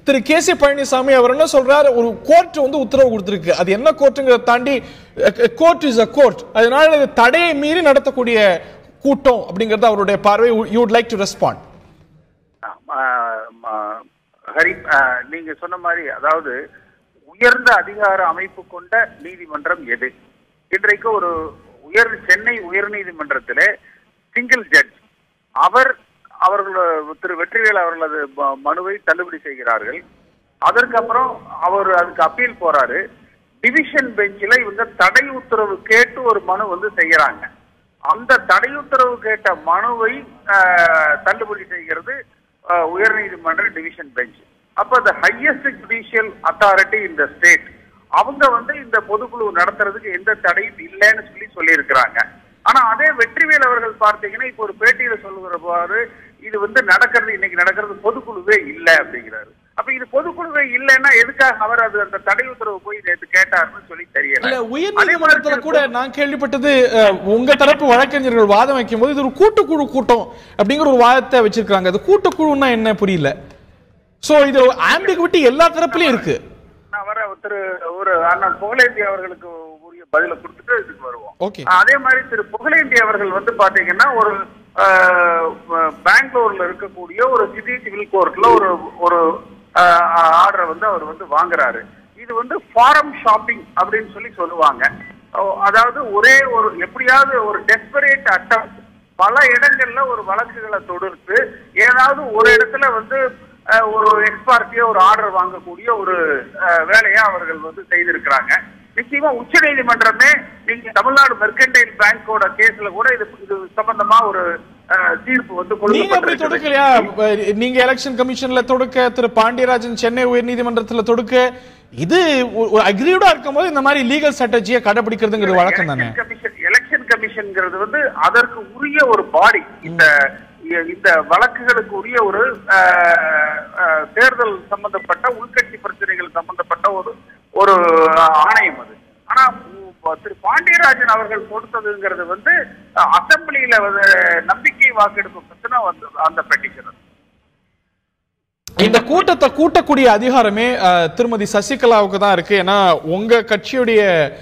திரு K C Palaniswami அவர் என்ன சொல்றாரு ஒரு கோர்ட் வந்து உத்தரவு கொடுத்திருக்கு அது என்ன கோர்ட்டுங்கிறத தாண்டி கோர்ட் இஸ் அ கோர்ட் அதனால இது தடையை மீறி நடத்தக்கூடிய கூட்டம் அப்படிங்கிறது அவருடைய பார்வை you would like to respond ah ah Hari ah நீங்க சொன்ன மாதிரி அதாவது உயர்ந்த அதிகார அமைப்பு கொண்ட நீதிமன்றம் எது இன்றைக்கு ஒரு உயர் சென்னை உயர்நீதிமன்றத்திலே சிங்கிள் ஜட்ஜ் அவர் அவர்கள் திரு வெற்றிவேல் அவர்களது ம- மனுவை தள்ளுபடி செய்கிறார்கள் அதற்கப்புறம் அவர் அதுக்கு அப்பீல் போறாரு டிவிஷன் பெஞ்சில் இவங்க தடை உத்தரவு கேட்டு ஒரு மனு வந்து செய்யறாங்க அந்த தடை உத்தரவு கேட்ட மனுவை ஆஹ், தள்ளுபடி செய்கிறது ஆஹ், உயர்நீதிமன்ற டிவிஷன் பெஞ்ச் அப்ப the highest judicial authority in the state அவங்க வந்து இந்த பொதுக்குழு நடத்துறதுக்கு எந்த தடையும் இல்லைன்னு சொல்லி சொல்லியிருக்கிறாங்க ஆனா அதே வெற்றிவேல் அவர்கள் பார்த்தீங்கன்னா இப்போ ஒரு பேட்டியில சொல்லுகிற போது இது வந்து நடக்கிறது இன்னைக்கு நடக்கிறது பொதுக்குழுவே இல்லை அப்படிங்கிறாரு அப்ப இது பொதுக்குழுவே இல்லைன்னா எதுக்காக அவர் அது அந்த தடை உத்தரவு போய் நேற்று கேட்டாருன்னு சொல்லி தெரியல இல்ல உயர் அதே மாதிரி நீதிமன்றத்துல கூட நான் கேள்விப்பட்டது அஹ், உங்க தரப்பு வழக்கறிஞர்கள் வாதம் வைக்கும் போது இது ஒரு கூட்டுக்குழு கூட்டம் அப்படிங்கிற ஒரு வாதத்தை வச்சிருக்காங்க அது கூட்டுக்குழுன்னா என்ன புரியல சோ இது ஆம்பிகுவிட்டி எல்லா தரப்புலயும் இருக்கு நான் வர திரு ஒரு அண்ணன் புகழேந்தி அவர்களுக்கு உரிய பதில கொடுத்துட்டு இதுக்கு வருவோம் ஓகே அதே மாதிரி திரு புகழேந்தி அவர்கள் வந்து பாத்தீங்கன்னா ஒரு ஆஹ், பெங்களூர்ல இருக்கக்கூடிய ஒரு சிட்டி சிவில் கோர்ட்ல ஒரு ஒரு ஆர்டரை வந்து அவர் வந்து வாங்குறாரு இது வந்து ஃபாரம் ஷாப்பிங் அப்படின்னு சொல்லி சொல்லுவாங்க ஓ, அதாவது ஒரே ஒரு எப்படியாவது ஒரு டெஸ்பரேட் அட்டம் பல இடங்கள்ல ஒரு வழக்குகளை தொடுத்து ஏதாவது ஒரு இடத்துல வந்து அஹ், ஒரு எக்ஸ்பார்ட்டியோ ஒரு ஆர்டர் வாங்கக்கூடிய ஒரு அஹ், வேலையை அவர்கள் வந்து செய்திருக்கிறாங்க நிச்சயமா உச்ச நீதிமன்றமே நீங்க தமிழ்நாடு மெர்கன்டைல் பேங்கோட கேஸ்ல கூட இது இது சம்பந்தமா ஒரு அஹ், தீர்ப்பு வந்து நீங்க அப்படி கொடுக்கப்பட்டிருக்குது. தொடுக்கலையா அஹ், நீங்க எலெக்ஷன் கமிஷன்ல தொடுக்க திரு பாண்டியராஜன் சென்னை உயர்நீதிமன்றத்துல தொடுக்க இது அக்ரியோட இருக்கும்போது இந்த மாதிரி லீகல் ஸ்ட்ராட்டஜியை கடைபிடிக்கிறதுங்கிறது வழக்கம் தானே எலெக்ஷன் கமிஷன் எலெக்ஷன் கமிஷன்ங்கிறது வந்து அதற்கு உரிய ஒரு பாடி இந்த இந்த வழக்குகளுக்கு உரிய ஒரு அஹ், அஹ், தேர்தல் சம்பந்தப்பட்ட உள்கட்சி பிரச்சனைகள் சம்பந்தப்பட்ட ஒரு ஒரு ஆணையம் அது ஆனா உ- திரு பாண்டியராஜன் அவர்கள் கொடுத்ததுங்கிறது வந்து அஹ், அசெம்பிளியில வந்து நம்பிக்கை வாக்கெடுப்பு பிரச்சனை வந்து அந்த பெட்டிஷன் இந்த கூட்டத்தை கூட்டக்கூடிய அதிகாரமே அஹ், திருமதி சசிகலாவுக்கு தான் இருக்கு ஏன்னா உங்க கட்சியுடைய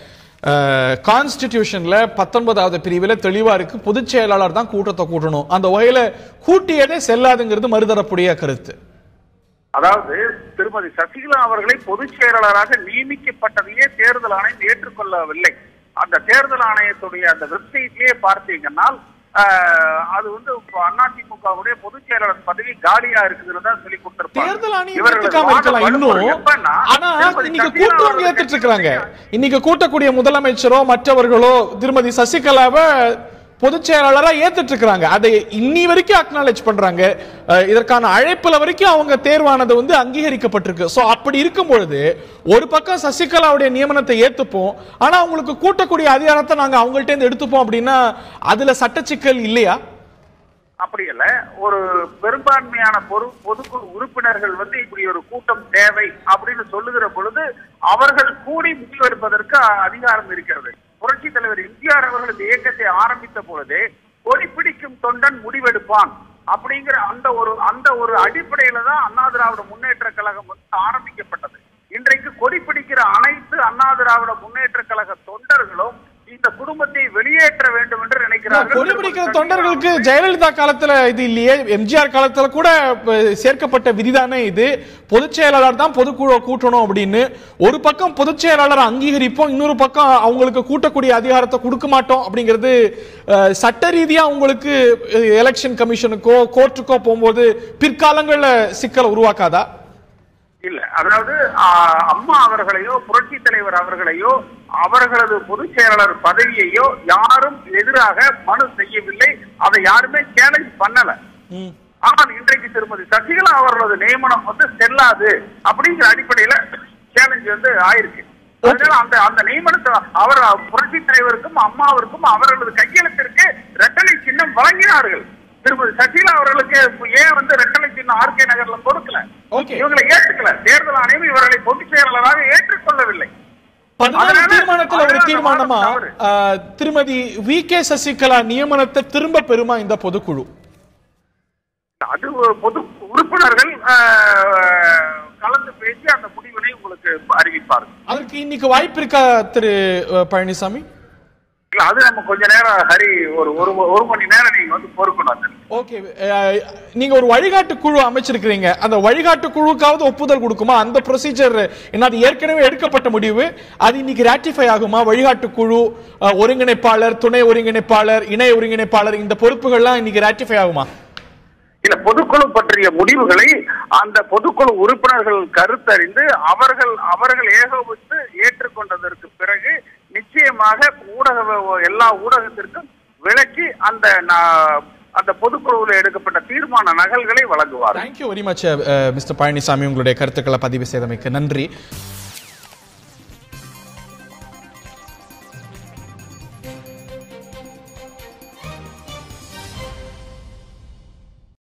கான்ஸ்டிடியூஷன்ல பத்தொன்பதாவது பிரிவில் தெளிவா இருக்கு பொதுச் செயலாளர் தான் கூட்டத்தை கூட்டணும் அந்த வகையில கூட்டியதே செல்லாதுங்கிறது மறுதரப்புடைய கருத்து அதாவது திருமதி சசிகலா அவர்களை பொதுச் செயலாளராக நியமிக்கப்பட்டதையே தேர்தல் ஆணையம் ஏற்றுக்கொள்ளவில்லை அந்த தேர்தல் ஆணையத்துடைய அந்த வெப்சைட்லயே பார்த்தீங்கன்னா ஆஹ், அது வந்து அதிமுகவுடைய பொதுச் செயலாளர் பதவி காலியா இருக்குதுன்னு தான் சொல்லி கொடுத்திருப்பாங்க தேர்தல் ஆணையம் இவர்களது ஏத்துக்காம வாத இருக்கலாம் வலுப்பொருள் இன்னும் எப்பன்னா, ஆனா திருமதி இன்னைக்கு சசிகலா கூட்டுறவங்க அவர்கள் ஏத்துட்டு இருக்காங்க இன்னைக்கு கூட்டக்கூடிய முதலமைச்சரோ மற்றவர்களோ திருமதி சசிகலாவை பொதுச் செயலாளரா ஏத்துட்டு இருக்காங்க அதை இன்னி வரைக்கும் அக்னாலேஜ் பண்றாங்க அஹ், இதற்கான அழைப்புல வரைக்கும் அவங்க தேர்வானது வந்து அங்கீகரிக்கப்பட்டிருக்கு சோ அப்படி இருக்கும் பொழுது ஒரு பக்கம் சசிகலாவுடைய நியமனத்தை ஏத்துப்போம் ஆனா அவங்களுக்கு கூட்டக்கூடிய அதிகாரத்தை நாங்க அவங்கள்ட்ட இருந்து எடுத்துப்போம் அப்படின்னா அதுல சட்டச்சிக்கல் இல்லையா அப்படி இல்ல ஒரு பெரும்பான்மையான பொது பொதுக்குழு உறுப்பினர்கள் வந்து இப்படி ஒரு கூட்டம் தேவை அப்படின்னு சொல்லுகிற பொழுது அவர்கள் கூடி முடிவெடுப்பதற்கு அதிகாரம் இருக்கிறது புரட்சி தலைவர் எம்ஜிஆர் அவர்கள் இந்த இயக்கத்தை ஆரம்பித்த பொழுதே கொடி பிடிக்கும் தொண்டன் முடிவெடுப்பான் அப்படிங்கிற அந்த ஒரு அந்த ஒரு அடிப்படையில தான் அண்ணா திராவிட முன்னேற்ற கழகம் வந்து ஆரம்பிக்கப்பட்டது இன்றைக்கு கொடி பிடிக்கிற அனைத்து அண்ணா திராவிட முன்னேற்ற கழக தொண்டர்களும் இந்த குடும்பத்தை வெளியேற்ற வேண்டும் என்று நினைக்கிறார்கள் கொடி பிடிக்கிற தொண்டர்களுக்கு ஜெயலலிதா காலத்துல இது இல்லையே எம்ஜிஆர் காலத்துல கூட அஹ், சேர்க்கப்பட்ட விதிதானே இது பொதுச் செயலாளர் தான் பொதுக்குழு கூட்டணும் அப்படின்னு ஒரு பக்கம் பொதுச் செயலாளர் அங்கீகரிப்போம் இன்னொரு பக்கம் அவங்களுக்கு கூட்டக்கூடிய அதிகாரத்தை கொடுக்க மாட்டோம் அப்படிங்கிறது அஹ், சட்ட ரீதியா உங்களுக்கு எலெக்ஷன் கமிஷனுக்கோ கோர்ட்டுக்கோ போகும்போது பிற்காலங்கள்ல சிக்கலை உருவாக்காதா இல்ல அதாவது ஆஹ், அம்மா அவர்களையோ புரட்சி தலைவர் அவர்களையோ அவர்களது பொதுச் செயலாளர் பதவியையோ யாரும் எதிராக மனு செய்யவில்லை அதை யாருமே சேலஞ்ச் பண்ணல ஆனால் இன்றைக்கு திருமதி சசிகலா அவர்களது நியமனம் வந்து செல்லாது அப்படிங்கிற அடிப்படையில சேலஞ்ச் வந்து ஆயிருக்கு அதனால அந்த அந்த நியமனத்தை அவர் புரட்சி தலைவருக்கும் அம்மாவிற்கும் அவர்களது கையெழுத்திற்கு ரெட்டலை சின்னம் வழங்கினார்கள் திருமதி சசிகலா அவர்களுக்கு ஏன் வந்து ரெட்டலை சின்னம் ஆர்கே நகர்ல கொடுக்கல Okay. இவங்களை ஏற்றுக்கல தேர்தல் ஆணையம் இவர்களை பொதுச் செயலாளராக ஏற்றுக்கொள்ளவில்லை பதினாறு அதனால- தீர்மானத்துல ஒரு அதனால தீர்மானமா தவறு. அஹ், திருமதி வி கே சசிகலா நியமனத்தை திரும்ப பெறுமா இந்த பொதுக்குழு அது ஒரு பொது உறுப்பினர்கள் ஆஹ், கலந்து பேசி அந்த முடிவினை உங்களுக்கு அறிவிப்பார்கள் அதற்கு இன்னைக்கு வாய்ப்பு இருக்கா திரு அஹ், பழனிசாமி இல்ல அது நம்ம கொஞ்ச நேரம் ஹரி ஒரு ஒரு ஒரு மணி நேரம் நீங்க வந்து பொறுக்கணும் அதுக்கு. ஓகே அஹ், நீங்க ஒரு வழிகாட்டு குழு அமைச்சிருக்கிறீங்க அந்த வழிகாட்டு குழுக்காவது ஒப்புதல் கொடுக்குமா அந்த ப்ரொசீஜர் என்ன அது ஏற்கனவே எடுக்கப்பட்ட முடிவு அது இன்னைக்கு ராட்டிஃபை ஆகுமா வழிகாட்டு குழு அஹ், ஒருங்கிணைப்பாளர் துணை ஒருங்கிணைப்பாளர் இணை ஒருங்கிணைப்பாளர் இந்த பொறுப்புகள்லாம் இன்னைக்கு ராட்டிஃபை ஆகுமா இல்ல பொதுக்குழு பற்றிய முடிவுகளை அந்த பொதுக்குழு உறுப்பினர்கள் கருத்தறிந்து அவர்கள் அவர்கள் ஏகோபித்து ஏற்றுக்கொண்டதற்கு பிறகு நிச்சயமாக ஊடக எல்லா ஊடகத்திற்கும் விளக்கி அந்த நா- அந்த பொதுக்குழுவில் எடுக்கப்பட்ட தீர்மான நகல்களை வழங்குவார் thank you very much mister Palaniswami உங்களுடைய கருத்துக்களை பதிவு செய்தமைக்கு நன்றி